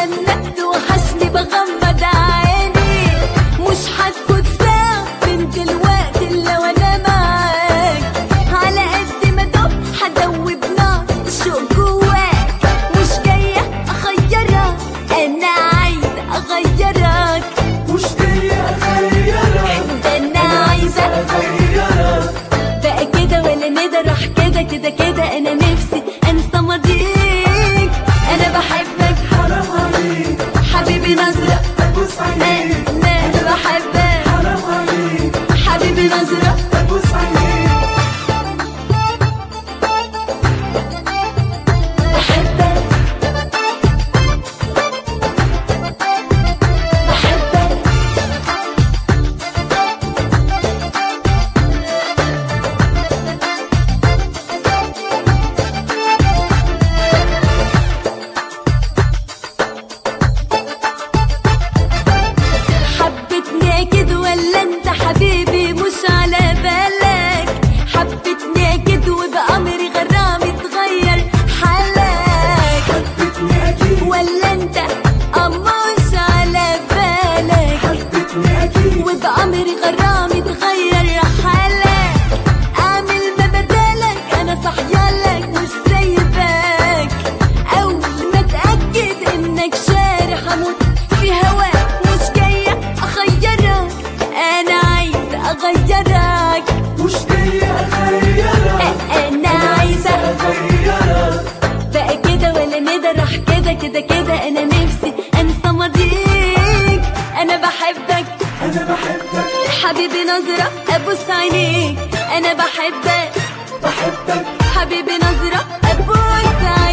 لما توحشني بغمض عيني مش هتفوت ساعة من دلوقتي الا وانا معاك على قد ما دوب هدوب نار الشوق جواك مش جاية اخيرك انا عايزة اغيرك مش جاي اغيرك ده انا عايزة اغيرك بقى كده ولا ندى راح كده كده كده انا نفسي انسى ماضيك انا بحبك حرام عليك حبيبي نظرة ابوس عينيك انا انا بحبك حرام عليك حبيبي نظرة ابوس عينيك بحبك بحبك حبتني اكيد ولا انت حبيبي مش على بالك حبتني اكيد وبأمري غرامي اتغير حالك حبيتني اكيد ولا انت اما مش على بالك حبيتني اكيد وبأمري غرامي اتغير حالك اعمل ما بدالك انا صحيالك مش سايباك اول ما اتاكد انك شارح اموت في هواك مش جايه اخيرك انا عايزه اغيرك مش جاي اغيرك انا عايزه اغيرك بقى كده ولا ندى راح كده كده كده انا نفسي انسى ماضيك انا بحبك انا بحبك حبيبي نظرة ابوس عينيك انا بحبك بحبك حبيبي نظرة ابوس عينيك